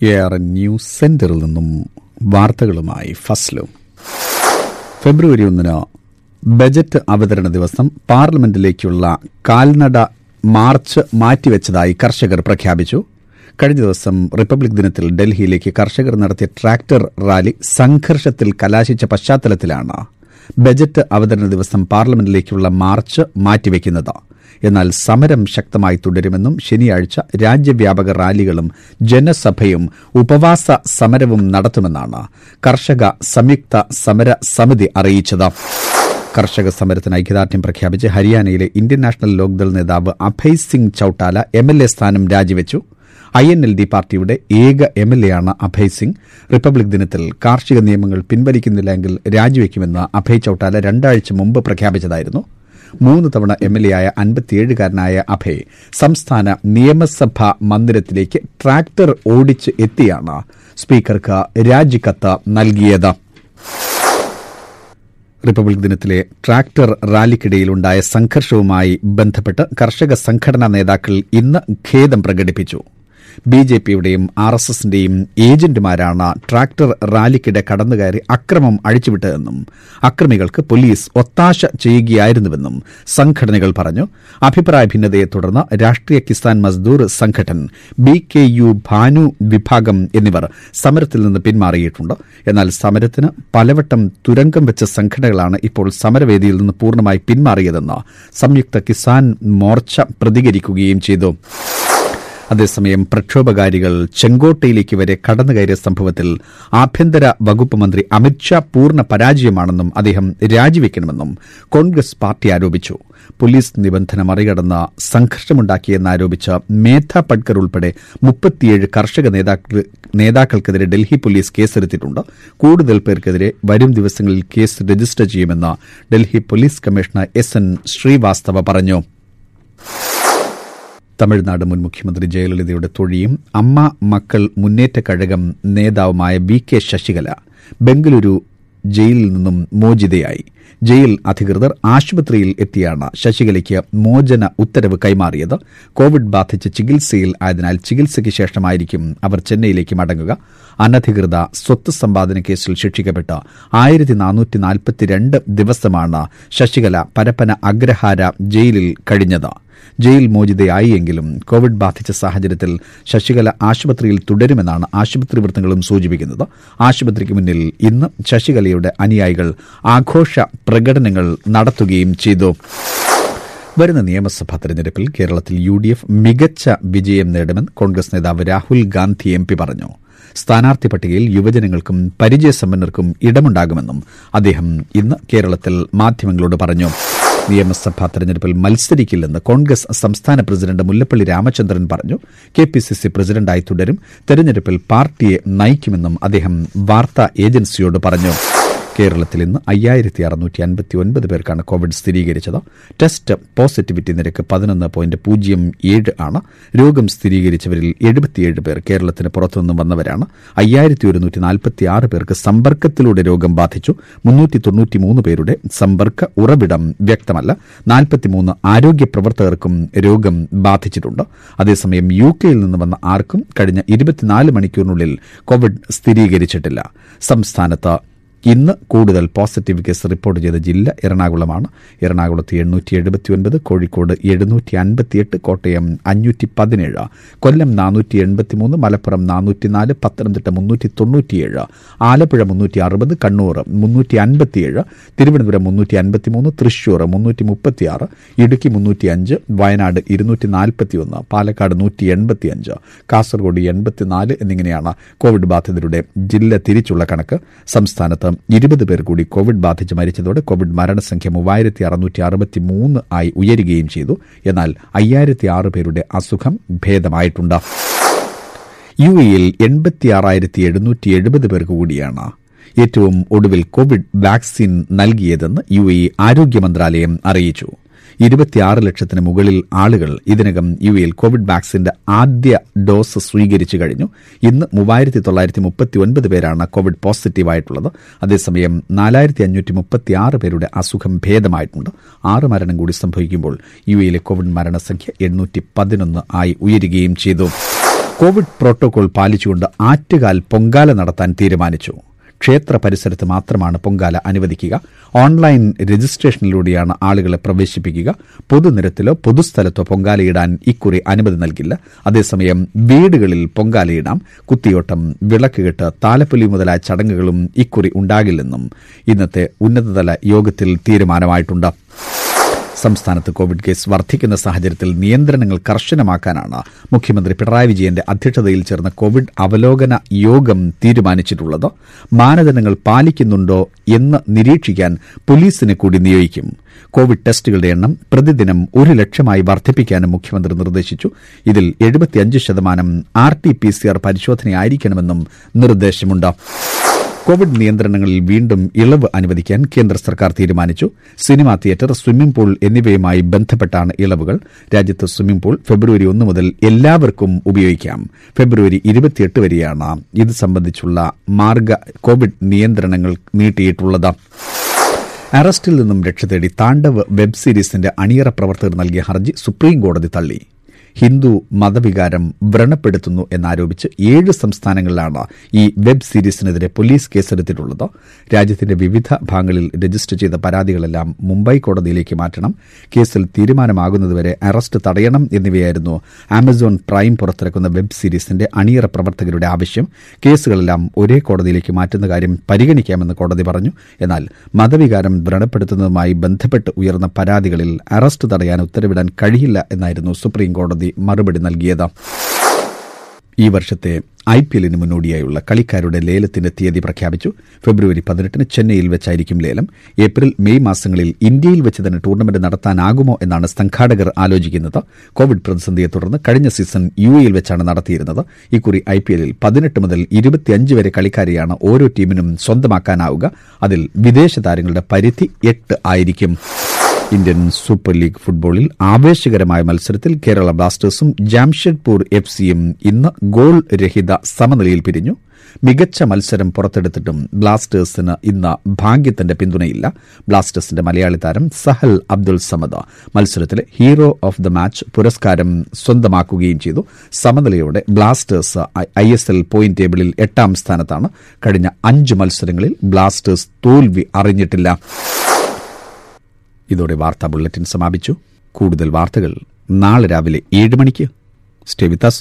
A R N news സെന്ററിൽ നിന്നും വാർത്തകളുമായി ഫസ്ലും ഫെബ്രുവരി ഒന്നിന് ബജറ്റ് അവതരണ ദിവസം പാർലമെന്റിലേക്കുള്ള കാൽനട മാർച്ച് മാറ്റിവെച്ചതായി കർഷകർ പ്രഖ്യാപിച്ചു കഴിഞ്ഞ ദിവസം റിപ്പബ്ലിക് ദിനത്തിൽ ഡൽഹിയിലേക്ക് കർഷകർ നടത്തിയ ട്രാക്ടർ റാലി സംഘർഷത്തിൽ കലാശിച്ച പശ്ചാത്തലത്തിലാണ് ബജറ്റ് അവതരണ ദിവസം പാർലമെന്റിലേക്കുള്ള മാർച്ച് മാറ്റിവെക്കുന്നത് എന്നാൽ സമരം ശക്തമായി തുടരുമെന്നും ശനിയാഴ്ച രാജ്യവ്യാപക റാലികളും ജനസഭയും ഉപവാസ സമരവും നടത്തുമെന്നാണ് കർഷക സംയുക്ത സമര സമിതി അറിയിച്ചത് കർഷക സമരത്തിന് ഐക്യദാർഢ്യം പ്രഖ്യാപിച്ച് ഹരിയാനയിലെ ഇന്ത്യൻ നാഷണൽ ലോക്ദൾ നേതാവ് Abhay Singh Chautala M L A സ്ഥാനം രാജിവെച്ചു ഐ എൻ എൽ ഡി പാർട്ടിയുടെ ഏക എം എൽ എ ആണ് അഭയ് സിംഗ് റിപ്പബ്ലിക് ദിനത്തിൽ കാർഷിക നിയമങ്ങൾ പിൻവലിക്കുന്നില്ലെങ്കിൽ രാജിവെക്കുമെന്ന് അഭയ് ചൌട്ടാല രണ്ടാഴ്ച മുമ്പ് പ്രഖ്യാപിച്ചതായിരുന്നു മൂന്ന് തവണ എം എൽ എ ആയ അൻപത്തിയേഴുകാരനായ അഭയ് സംസ്ഥാന നിയമസഭാ മന്ദിരത്തിലേക്ക് ട്രാക്ടർ ഓടിച്ച് എത്തിയാണ് സ്പീക്കർക്ക് രാജിക്കത്ത് നൽകിയത് റിപ്പബ്ലിക് ദിനത്തിലെ ട്രാക്ടർ റാലിക്കിടയിലുണ്ടായ സംഘർഷവുമായി ബന്ധപ്പെട്ട് കർഷക സംഘടനാ നേതാക്കൾ ഇന്ന് ഖേദം പ്രകടിപ്പിച്ചു ബി ജെ പിയുടെയും ആർ എസ് എസിന്റെയും ഏജന്റുമാരാണ് ട്രാക്ടർ റാലിക്കിടെ കടന്നുകയറി അക്രമം അഴിച്ചുവിട്ടതെന്നും അക്രമികൾക്ക് പോലീസ് ഒത്താശ ചെയ്യുകയായിരുന്നുവെന്നും സംഘടനകൾ പറഞ്ഞു അഭിപ്രായ ഭിന്നതയെ തുടർന്ന് Rashtriya Kisan Mazdoor Sangathan B K U Bhanu വിഭാഗം എന്നിവർ സമരത്തിൽ നിന്ന് പിന്മാറിയിട്ടുണ്ട് എന്നാൽ സമരത്തിന് പലവട്ടം തുരങ്കം വെച്ച സംഘടനകളാണ് ഇപ്പോൾ സമരവേദിയിൽ നിന്ന് പൂർണ്ണമായി പിന്മാറിയതെന്ന് സംയുക്ത കിസാൻ മോർച്ച പ്രതികരിക്കുകയും ചെയ്തു അതേസമയം പ്രക്ഷോഭകാരികൾ ചെങ്കോട്ടയിലേക്ക് വരെ കടന്നുകയറിയ സംഭവത്തിൽ ആഭ്യന്തര വകുപ്പ് മന്ത്രി അമിത്ഷാ പൂർണ്ണ പരാജയമാണെന്നും അദ്ദേഹം രാജിവെക്കണമെന്നും കോൺഗ്രസ് പാർട്ടി ആരോപിച്ചു പോലീസ് നിബന്ധന മറികടന്ന് സംഘർഷമുണ്ടാക്കിയെന്നാരോപിച്ച് മേധ പട്കർ ഉൾപ്പെടെ മുപ്പത്തിയേഴ് കർഷക നേതാക്കൾക്കെതിരെ ഡൽഹി പോലീസ് കേസെടുത്തിട്ടുണ്ട് കൂടുതൽ പേർക്കെതിരെ വരും ദിവസങ്ങളിൽ കേസ് രജിസ്റ്റർ ചെയ്യുമെന്ന് Delhi police commissioner S N Srivastava പറഞ്ഞു തമിഴ്നാട് മുൻ മുഖ്യമന്ത്രി ജയലളിതയുടെ തൊഴിയും അമ്മ മക്കൾ മുന്നേറ്റ കഴകം നേതാവുമായ വി കെ ശശികല ബംഗളൂരു ജയിലിൽ നിന്നും മോചിതയായി ജയിൽ അധികൃതർ ആശുപത്രിയിൽ എത്തിയാണ് ശശികലയ്ക്ക് മോചന ഉത്തരവ് കൈമാറിയത് കോവിഡ് ബാധിച്ച് ചികിത്സയിൽ ആയതിനാൽ ചികിത്സയ്ക്ക് ശേഷമായിരിക്കും അവർ ചെന്നൈയിലേക്ക് മടങ്ങുക അനധികൃത സ്വത്ത് സമ്പാദന കേസിൽ ശിക്ഷിക്കപ്പെട്ട ആയിരത്തി നാനൂറ്റി നാൽപ്പത്തിരണ്ട് ദിവസമാണ് ശശികല പരപ്പന അഗ്രഹാര ജയിലിൽ കഴിഞ്ഞത് ജയിൽ മോചിതയായി എങ്കിലും കോവിഡ് ബാധിച്ച സാഹചര്യത്തിൽ ശശികല ആശുപത്രിയിൽ തുടരുമെന്നാണ് ആശുപത്രി വൃത്തങ്ങളും സൂചിപ്പിക്കുന്നത് ആശുപത്രിക്ക് മുന്നിൽ ഇന്ന് ശശികലയുടെ അനുയായികൾ ആഘോഷ പ്രകടനങ്ങൾ നടത്തുകയും ചെയ്തു വരുന്ന നിയമസഭാ തെരഞ്ഞെടുപ്പിൽ കേരളത്തിൽ യു ഡി എഫ് മികച്ച വിജയം നേടുമെന്ന് കോൺഗ്രസ് നേതാവ് രാഹുൽ ഗാന്ധി എം പി പറഞ്ഞു സ്ഥാനാർത്ഥി പട്ടികയിൽ യുവജനങ്ങൾക്കും പരിചയസമ്പന്നർക്കും ഇടമുണ്ടാകുമെന്നും അദ്ദേഹം ഇന്ന് കേരളത്തിൽ മാധ്യമങ്ങളോട് പറഞ്ഞു നിയമസഭാ തെരഞ്ഞെടുപ്പിൽ മത്സരിക്കില്ലെന്ന് കോൺഗ്രസ് സംസ്ഥാന പ്രസിഡന്റ് മുല്ലപ്പള്ളി രാമചന്ദ്രൻ പറഞ്ഞു കെ പി സി സി പ്രസിഡന്റായി തുടരും തെരഞ്ഞെടുപ്പിൽ പാർട്ടിയെ നയിക്കുമെന്നും അദ്ദേഹം വാർത്താ ഏജൻസിയോട് പറഞ്ഞു കേരളത്തിൽ ഇന്ന് അയ്യായിരത്തി അറുന്നൂറ്റി അൻപത്തി ഒൻപത് പേർക്കാണ് കോവിഡ് സ്ഥിരീകരിച്ചത് ടെസ്റ്റ് പോസിറ്റിവിറ്റി നിരക്ക് പതിനൊന്ന് പോയിന്റ് പൂജ്യം ഏഴ് ആണ് രോഗം സ്ഥിരീകരിച്ചവരിൽ എഴുപത്തിയേഴ് പേർ കേരളത്തിന് പുറത്തുനിന്നും വന്നവരാണ് അയ്യായിരത്തി ഒരുന്നൂറ്റി നാൽപ്പത്തി ആറ് പേർക്ക് സമ്പർക്കത്തിലൂടെ രോഗം ബാധിച്ചു മുന്നൂറ്റി തൊണ്ണൂറ്റിമൂന്ന് പേരുടെ സമ്പർക്ക ഉറവിടം വ്യക്തമല്ല നാൽപ്പത്തിമൂന്ന് ആരോഗ്യ പ്രവർത്തകർക്കും രോഗം ബാധിച്ചിട്ടുണ്ട് അതേസമയം യു കെയിൽ നിന്ന് വന്ന ആർക്കും കഴിഞ്ഞ ഇരുപത്തിനാല് മണിക്കൂറിനുള്ളിൽ കോവിഡ് സ്ഥിരീകരിച്ചിട്ടില്ല സംസ്ഥാനത്ത് ഇന്ന് കൂടുതൽ പോസിറ്റീവ് കേസ് റിപ്പോർട്ട് ചെയ്ത ജില്ല എറണാകുളമാണ് എറണാകുളത്ത് എണ്ണൂറ്റി എഴുപത്തിയൊൻപത് കോഴിക്കോട് എഴുന്നൂറ്റി അൻപത്തിയെട്ട് കോട്ടയം അഞ്ഞൂറ്റി പതിനേഴ് കൊല്ലം നാനൂറ്റി എൺപത്തിമൂന്ന് മലപ്പുറം നാനൂറ്റിനാല് പത്തനംതിട്ട മുന്നൂറ്റി തൊണ്ണൂറ്റിയേഴ് ആലപ്പുഴ മുന്നൂറ്റി അറുപത് കണ്ണൂർ മുന്നൂറ്റി അൻപത്തിയേഴ് തിരുവനന്തപുരം മുന്നൂറ്റി അൻപത്തിമൂന്ന് തൃശൂർ മുന്നൂറ്റി മുപ്പത്തിയാറ് ഇടുക്കി മുന്നൂറ്റി അഞ്ച് വയനാട് ഇരുന്നൂറ്റി നാൽപ്പത്തിയൊന്ന് പാലക്കാട് നൂറ്റി എൺപത്തിയഞ്ച് കാസർഗോഡ് എൺപത്തിനാല് എന്നിങ്ങനെയാണ് കോവിഡ് ബാധിതരുടെ ജില്ല തിരിച്ചുള്ള കണക്ക് സംസ്ഥാനത്ത് ഇരുപത് പേർ കൂടി കോവിഡ് ബാധിച്ച് മരിച്ചതോടെ കോവിഡ് മരണസംഖ്യ മൂവായിരത്തി അറുന്നൂറ്റി അറുപത്തി മൂന്ന് ആയി ഉയരുകയും ചെയ്തു എന്നാൽ അയ്യായിരത്തി ആറ് പേരുടെ അസുഖം ഭേദമായിട്ടുണ്ട് യു എയിൽ എൺപത്തിയാറായിരത്തി എഴുന്നൂറ്റി എഴുപത് പേർക്ക് കൂടിയാണ് ഏറ്റവും ഒടുവിൽ കോവിഡ് വാക്സിൻ നൽകിയതെന്ന് യു എ ആരോഗ്യ മന്ത്രാലയം അറിയിച്ചു ഇരുപത്തിയാറ് ലക്ഷത്തിന് മുകളിൽ ആളുകൾ ഇതിനകം യു എയിൽ കോവിഡ് വാക്സിന്റെ ആദ്യ ഡോസ് സ്വീകരിച്ചു കഴിഞ്ഞു ഇന്ന് മൂവായിരത്തി തൊള്ളായിരത്തി മുപ്പത്തി ഒൻപത് പേരാണ് കോവിഡ് പോസിറ്റീവായിട്ടുള്ളത് അതേസമയം നാലായിരത്തി അഞ്ഞൂറ്റി മുപ്പത്തി ആറ് പേരുടെ അസുഖം ഭേദമായിട്ടുണ്ട് ആറ് മരണം കൂടി സംഭവിക്കുമ്പോൾ യു എയിലെ കോവിഡ് മരണസംഖ്യ എണ്ണൂറ്റി പതിനൊന്ന് ആയി ഉയരുകയും ചെയ്തു കോവിഡ് പ്രോട്ടോകോൾ പാലിച്ചുകൊണ്ട് ആറ്റുകാൽ പൊങ്കാല നടത്താൻ തീരുമാനിച്ചു ക്ഷേത്ര പരിസരത്ത് മാത്രമാണ് പൊങ്കാല അനുവദിക്കുക ഓൺലൈൻ രജിസ്ട്രേഷനിലൂടെയാണ് ആളുകളെ പ്രവേശിപ്പിക്കുക പൊതുനിരത്തിലോ പൊതുസ്ഥലത്തോ പൊങ്കാലയിടാൻ ഇക്കുറി അനുമതി നൽകില്ല അതേസമയം വീടുകളിൽ പൊങ്കാലയിടാം കുത്തിയോട്ടം വിളക്കുകെട്ട് താലപ്പൊലി മുതലായ ചടങ്ങുകളും ഇക്കുറി ഉണ്ടാകില്ലെന്നും ഇന്നത്തെ ഉന്നതതല യോഗത്തിൽ തീരുമാനമായിട്ടുണ്ട് സംസ്ഥാനത്ത് കോവിഡ് കേസ് വർദ്ധിക്കുന്ന സാഹചര്യത്തിൽ നിയന്ത്രണങ്ങൾ കർശനമാക്കാനാണ് മുഖ്യമന്ത്രി പിണറായി വിജയന്റെ അധ്യക്ഷതയിൽ ചേർന്ന കോവിഡ് അവലോകന യോഗം തീരുമാനിച്ചിട്ടുള്ളത് മാനദണ്ഡങ്ങൾ പാലിക്കുന്നുണ്ടോ എന്ന് നിരീക്ഷിക്കാൻ പോലീസിനെ കൂടി നിയോഗിക്കും കോവിഡ് ടെസ്റ്റുകളുടെ എണ്ണം പ്രതിദിനം ഒരു ലക്ഷമായി വർദ്ധിപ്പിക്കാനും മുഖ്യമന്ത്രി നിർദ്ദേശിച്ചു ഇതിൽ എഴുപത്തിയഞ്ച് ശതമാനം R T P C R പരിശോധനയായിരിക്കണമെന്നും നിർദ്ദേശമുണ്ട് കോവിഡ് നിയന്ത്രണങ്ങളിൽ വീണ്ടും ഇളവ് അനുവദിക്കാൻ കേന്ദ്ര സർക്കാർ തീരുമാനിച്ചു സിനിമാ തിയേറ്റർ സ്വിമ്മിംഗ് പൂൾ എന്നിവയുമായി ബന്ധപ്പെട്ടാണ് ഇളവുകൾ രാജ്യത്ത് സ്വിമ്മിംഗ് പൂൾ ഫെബ്രുവരി ഒന്ന് മുതൽ എല്ലാവർക്കും ഉപയോഗിക്കാം ഫെബ്രുവരി ഇരുപത്തിയെട്ട് വരെയാണ് ഇത് സംബന്ധിച്ചുള്ള മാർഗ കോവിഡ് നിയന്ത്രണങ്ങൾ നീട്ടിയിട്ടുള്ളത് അറസ്റ്റിൽ നിന്നും രക്ഷ തേടി താണ്ഡവ് വെബ് സീരീസിന്റെ അണിയറ പ്രവർത്തകർ നൽകിയ ഹർജി സുപ്രീംകോടതി തള്ളി ഹിന്ദു മതവികാരം വ്രണപ്പെടുത്തുന്നു എന്നാരോപിച്ച് ഏഴ് സംസ്ഥാനങ്ങളിലാണ് ഈ വെബ് സീരീസിനെതിരെ പോലീസ് കേസെടുത്തിട്ടുള്ളത് രാജ്യത്തിന്റെ വിവിധ ഭാഗങ്ങളിൽ രജിസ്റ്റർ ചെയ്ത പരാതികളെല്ലാം മുംബൈ കോടതിയിലേക്ക് മാറ്റണം കേസിൽ തീരുമാനമാകുന്നതുവരെ അറസ്റ്റ് തടയണം എന്നിവയായിരുന്നു ആമസോൺ പ്രൈം പുറത്തിറക്കുന്ന വെബ് സീരീസിന്റെ അണിയറ പ്രവർത്തകരുടെ ആവശ്യം കേസുകളെല്ലാം ഒരേ കോടതിയിലേക്ക് മാറ്റുന്ന കാര്യം പരിഗണിക്കാമെന്ന് കോടതി പറഞ്ഞു എന്നാൽ മതവികാരം വ്രണപ്പെടുത്തുന്നതുമായി ബന്ധപ്പെട്ട് ഉയർന്ന പരാതികളിൽ അറസ്റ്റ് തടയാൻ ഉത്തരവിടാൻ കഴിയില്ല എന്നായിരുന്നു സുപ്രീം കോടതി മറുപടി നൽകിയത് ഈ വർഷത്തെ ഐ പി എല്ലിന് മുന്നോടിയായുള്ള കളിക്കാരുടെ ലേലത്തിന്റെ തീയതി പ്രഖ്യാപിച്ചു ഫെബ്രുവരി പതിനെട്ടിന് ചെന്നൈയിൽ വെച്ചായിരിക്കും ലേലം ഏപ്രിൽ മെയ് മാസങ്ങളിൽ ഇന്ത്യയിൽ വെച്ച് തന്നെ ടൂർണമെന്റ് നടത്താനാകുമോ എന്നാണ് സംഘാടകർ ആലോചിക്കുന്നത് കോവിഡ് പ്രതിസന്ധിയെ തുടർന്ന് കഴിഞ്ഞ സീസൺ യു എയിൽ വെച്ചാണ് നടത്തിയിരുന്നത് ഇക്കുറി ഐ പി എല്ലിൽ പതിനെട്ട് മുതൽ ഇരുപത്തിയഞ്ച് വരെ കളിക്കാരെയാണ് ഓരോ ടീമിനും സ്വന്തമാക്കാനാവുക അതിൽ വിദേശ താരങ്ങളുടെ പരിധി എട്ട് ആയിരിക്കും ഇന്ത്യൻ സൂപ്പർ ലീഗ് ഫുട്ബോളിൽ ആവേശകരമായ മത്സരത്തിൽ കേരള ബ്ലാസ്റ്റേഴ്സും ജാംഷഡ്പൂർ എഫ് സിയും ഇന്ന് ഗോൾ രഹിത സമനിലയിൽ പിരിഞ്ഞു മികച്ച മത്സരം പുറത്തെടുത്തിട്ടും ബ്ലാസ്റ്റേഴ്സിന് ഇന്ന് ഭാഗ്യത്തിന്റെ പിന്തുണയില്ല ബ്ലാസ്റ്റേഴ്സിന്റെ മലയാളി താരം സഹൽ അബ്ദുൾ സമദ് മത്സരത്തിലെ ഹീറോ ഓഫ് ദ മാച്ച് പുരസ്കാരം സ്വന്തമാക്കുകയും ചെയ്തു സമനിലയോടെ Blasters I S L point ടേബിളിൽ എട്ടാം സ്ഥാനത്താണ് കഴിഞ്ഞ അഞ്ച് മത്സരങ്ങളിൽ ബ്ലാസ്റ്റേഴ്സ് തോൽവി അറിഞ്ഞിട്ടില്ല ഇതോടെ വാർത്താ ബുള്ളറ്റിൻ സമാപിച്ചു കൂടുതൽ വാർത്തകൾ നാളെ രാവിലെ ഏഴ് മണിക്ക് സ്റ്റേ വിത്ത് us